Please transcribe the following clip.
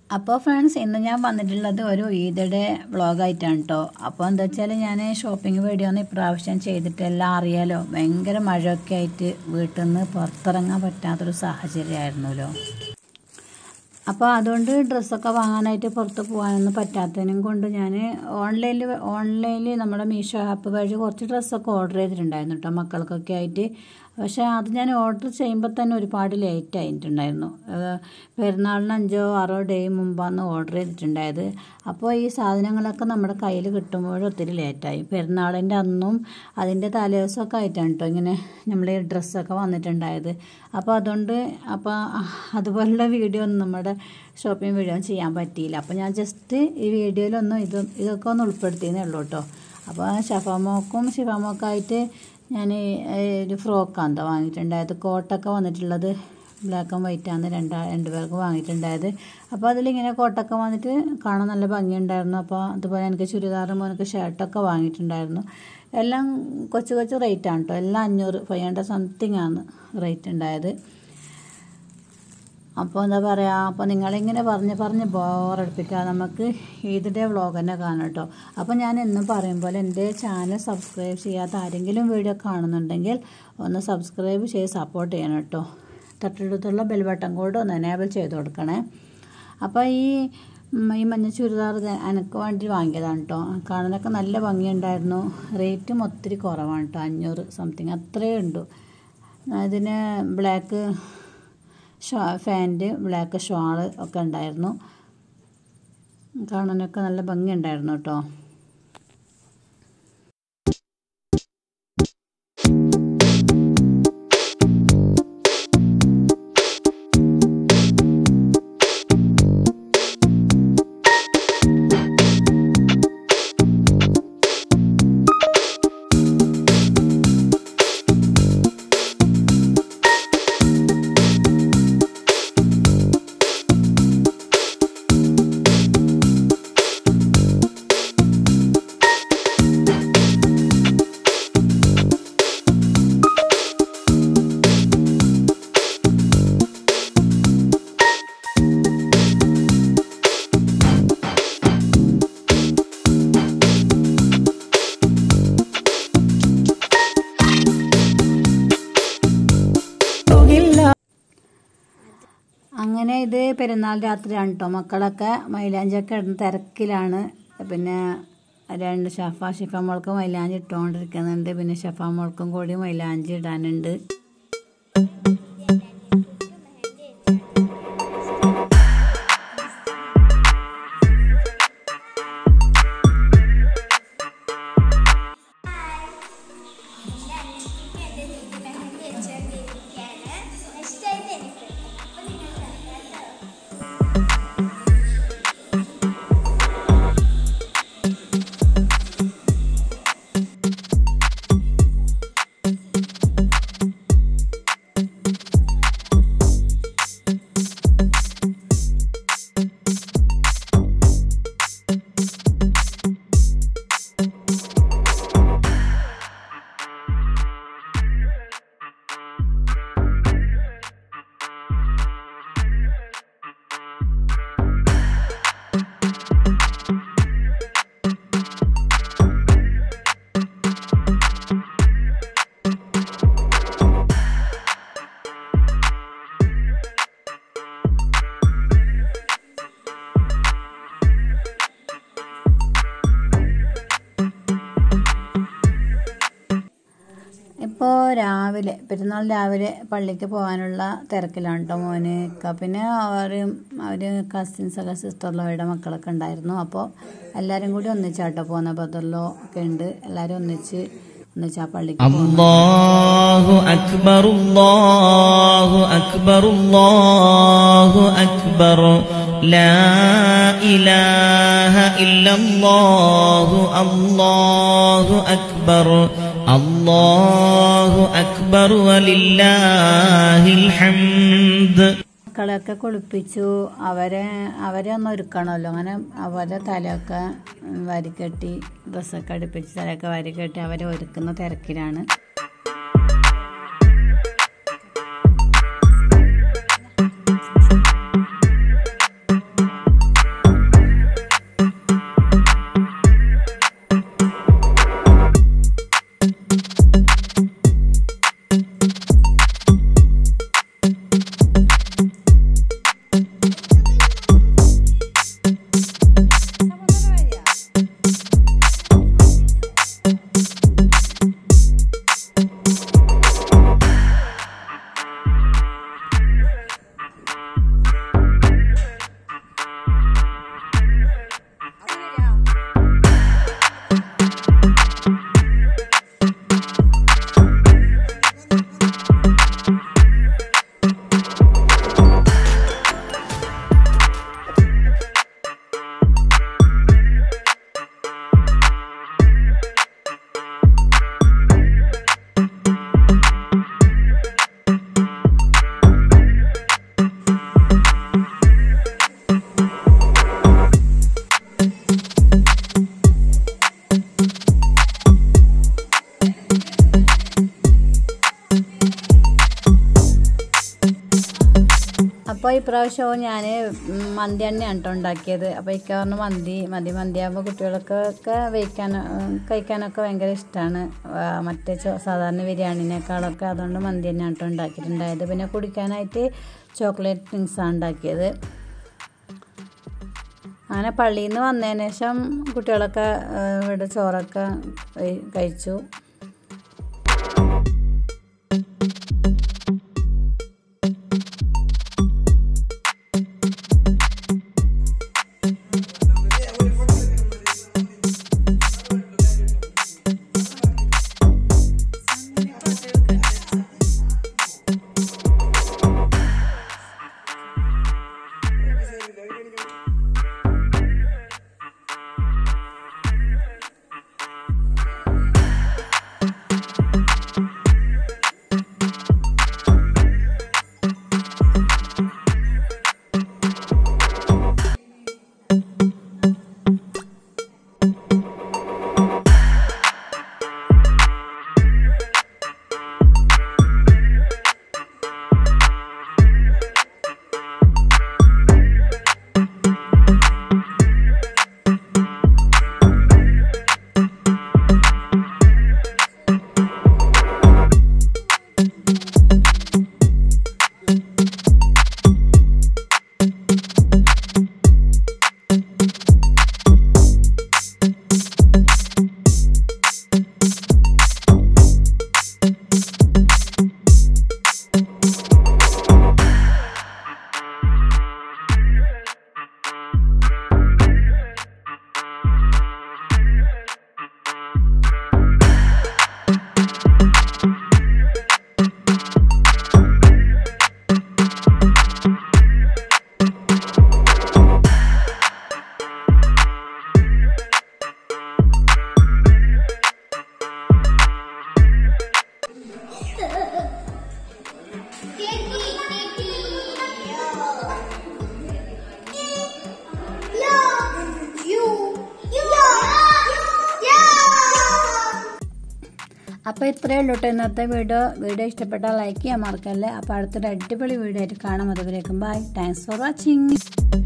അപ്പോൾ ഫ്രണ്ട്സ് ഇന്ന് ഞാൻ വന്നിട്ടുള്ളത് ഒരു ഈദയുടെ വ്ളോഗായിട്ടാണ് കേട്ടോ അപ്പോൾ എന്താ വെച്ചാൽ ഞാൻ ഷോപ്പിംഗ് വീഡിയോ ഒന്നും ഇപ്രാവശ്യം ചെയ്തിട്ട് എല്ലാം അറിയാലോ ഭയങ്കര മഴയൊക്കെ ആയിട്ട് വീട്ടിൽ നിന്ന് പുറത്തിറങ്ങാൻ പറ്റാത്തൊരു സാഹചര്യമായിരുന്നല്ലോ അപ്പോൾ അതുകൊണ്ട് ഡ്രസ്സൊക്കെ വാങ്ങാനായിട്ട് പുറത്ത് പോകാനൊന്നും പറ്റാത്തതിനും കൊണ്ട് ഞാൻ ഓൺലൈനിൽ ഓൺലൈനിൽ നമ്മുടെ മീഷോ ആപ്പ് വഴി കുറച്ച് ഡ്രസ്സൊക്കെ ഓർഡർ ചെയ്തിട്ടുണ്ടായിരുന്നു കേട്ടോ മക്കൾക്കൊക്കെ ആയിട്ട് പക്ഷേ അത് ഞാൻ ഓർഡർ ചെയ്യുമ്പോൾ തന്നെ ഒരുപാട് ലേറ്റ് ആയിട്ടുണ്ടായിരുന്നു പെരുന്നാളിന് അഞ്ചോ ആറോ ഡേ മുമ്പാണ് ഓർഡർ ചെയ്തിട്ടുണ്ടായത് അപ്പോൾ ഈ സാധനങ്ങളൊക്കെ നമ്മുടെ കയ്യിൽ കിട്ടുമ്പോൾ ഒത്തിരി ലേറ്റായി പെരുന്നാളിൻ്റെ അന്നും അതിൻ്റെ തലേദിവസമൊക്കെ ആയിട്ടാണ് കേട്ടോ ഇങ്ങനെ നമ്മൾ ഈ ഡ്രസ്സൊക്കെ വന്നിട്ടുണ്ടായത് അപ്പോൾ അതുകൊണ്ട് അപ്പോൾ അതുപോലുള്ള വീഡിയോ ഒന്നും നമ്മുടെ ഷോപ്പിംഗ് വീഡിയോ ചെയ്യാൻ പറ്റിയില്ല അപ്പോൾ ഞാൻ ജസ്റ്റ് ഈ വീഡിയോയിലൊന്നും ഇത് ഇതൊക്കെ ഒന്ന് ഉൾപ്പെടുത്തിയെന്നേ ഉള്ളൂ കേട്ടോ അപ്പോൾ ഷഫാമോക്കും ശിഫാമോക്കായിട്ട് ഞാൻ ഒരു ഫ്രോക്കാണ് കേട്ടോ വാങ്ങിയിട്ടുണ്ടായത് കോട്ടൊക്കെ വന്നിട്ടുള്ളത് ബ്ലാക്ക് ആൻഡ് വൈറ്റ് ആണ് രണ്ടാ രണ്ട് പേർക്ക് വാങ്ങിയിട്ടുണ്ടായത് അപ്പോൾ അതിലിങ്ങനെ കോട്ടൊക്കെ വന്നിട്ട് കാണാൻ നല്ല ഭംഗിയുണ്ടായിരുന്നു അപ്പോൾ അതുപോലെ എനിക്ക് ചുരിദാറും എനിക്ക് ഷർട്ടൊക്കെ വാങ്ങിയിട്ടുണ്ടായിരുന്നു എല്ലാം കൊച്ചു കൊച്ചു റേറ്റാണ് കേട്ടോ എല്ലാം അഞ്ഞൂറ് ഫൈവ് ഹൺഡ്രഡ് സംതിങ് ആണ് റേറ്റ് ഉണ്ടായത് അപ്പോൾ എന്താ പറയുക അപ്പോൾ നിങ്ങളിങ്ങനെ പറഞ്ഞ് പറഞ്ഞ് ബോറടിപ്പിക്കുക നമുക്ക് ഇതിൻ്റെ വ്ളോഗ് തന്നെ കാണാം കേട്ടോ അപ്പോൾ ഞാൻ എന്നും പറയും പോലെ എൻ്റെ ചാനൽ സബ്സ്ക്രൈബ് ചെയ്യാത്ത ആരെങ്കിലും വീഡിയോ കാണുന്നുണ്ടെങ്കിൽ ഒന്ന് സബ്സ്ക്രൈബ് ചെയ്ത് സപ്പോർട്ട് ചെയ്യണം കേട്ടോ തൊട്ടടുത്തുള്ള ബെൽ ബട്ടൺ കൂടെ ഒന്ന് എനേബിൾ ചെയ്ത് കൊടുക്കണേ അപ്പോൾ ഈ ഈ മഞ്ഞ ചുരിദാർ എനിക്ക് വേണ്ടി വാങ്ങിയതാണ് കേട്ടോ കാണാനൊക്കെ നല്ല ഭംഗിയുണ്ടായിരുന്നു റേറ്റും ഒത്തിരി കുറവാണ് കേട്ടോ അഞ്ഞൂറ് സംതിങ് അത്രയേ ഉണ്ട് അതിന് ബ്ലാക്ക് ഷാ ഫാൻറ്റ് ബ്ലാക്ക് ഷാള് ഒക്കെ ഉണ്ടായിരുന്നു കാണാനൊക്കെ നല്ല ഭംഗിയുണ്ടായിരുന്നു കേട്ടോ അങ്ങനെ ഇത് പെരുന്നാൾ രാത്രിയാണ് കേട്ടോ മക്കളൊക്കെ മൈലാഞ്ചൊക്കെ ഇടുന്ന തിരക്കിലാണ് പിന്നെ രണ്ട് ഷഫ ഷിഫ മോൾക്ക് മൈലാഞ്ചി ഇട്ടുകൊണ്ടിരിക്കുന്നുണ്ട് പിന്നെ ഷഫ മോൾക്കും കൂടി മൈലാഞ്ചി ഇടാനുണ്ട് ഇപ്പോൾ രാവിലെ പെരുന്നാൾ രാവിലെ പള്ളിക്ക് പോകാനുള്ള തിരക്കിലാണ് കേട്ടോ മോന് പിന്നെ അവർ അവർ കസിൻസൊക്കെ സിസ്റ്ററിലോ അവരുടെ മക്കളൊക്കെ ഉണ്ടായിരുന്നു അപ്പോൾ എല്ലാവരും കൂടി ഒന്നിച്ചാട്ടോ പോകുന്ന ബദറിലോ ഒക്കെ ഉണ്ട് എല്ലാവരും ഒന്നിച്ച് ഒന്നിച്ച് ആ പള്ളിക്ക് അല്ലാഹു അക്ബർ അല്ലാഹു അക്ബർ അല്ലാഹു അക്ബർ ലാ ഇലാഹ ഇല്ലല്ലാഹു അല്ലാഹു അക്ബർ അല്ലാഹു അക്ബർ വലില്ലാഹിൽ ഹംദ് മക്കളെയൊക്കെ കുളിപ്പിച്ചു അവരെ അവരെ ഒന്ന് ഒരുക്കണമല്ലോ അങ്ങനെ അവരെ തലയൊക്കെ വരിക്കെട്ടി ഡ്രസ്സൊക്കെ അടുപ്പിച്ച് തലയൊക്കെ വരിക്കെട്ടി അവരെ ഒരുക്കുന്ന തിരക്കിലാണ് അപ്പോൾ ഇപ്രാവശ്യവും ഞാൻ മന്തി തന്നെയാണ് കേട്ടോ ഉണ്ടാക്കിയത് അപ്പോൾ ഇക്ക പറഞ്ഞ മന്തി മന്തി മന്തി ആകുമ്പോൾ കുട്ടികൾക്കൊക്കെ വയ്ക്കാൻ കഴിക്കാനൊക്കെ ഭയങ്കര ഇഷ്ടമാണ് മറ്റേ ചോ- സാധാരണ ബിരിയാണിനേക്കാളൊക്കെ അതുകൊണ്ട് മന്തി തന്നെയാണ് കേട്ടോ ഉണ്ടാക്കിയിട്ടുണ്ടായത് പിന്നെ കുടിക്കാനായിട്ട് ചോക്ലേറ്റ് ഡ്രിങ്ക്സാണ് ഉണ്ടാക്കിയത് അങ്ങനെ പള്ളിയിൽ നിന്ന് വന്നതിന് ശേഷം കുട്ടികളൊക്കെ ആ, ഇവിടെ ചോറൊക്കെ കഴി- കഴിച്ചു അപ്പോൾ ഇത്രയേ ഉള്ളൂ കേട്ടോ ഇന്നത്തെ വീഡിയോ വീഡിയോ ഇഷ്ടപ്പെട്ടാൽ ലൈക്ക് ചെയ്യാൻ മറക്കല്ലേ അപ്പോൾ അടുത്തൊരു അടിപൊളി വീഡിയോ ആയിട്ട് കാണാം അതുവരേക്കും ബൈ താങ്ക്സ് ഫോർ വാച്ചിങ്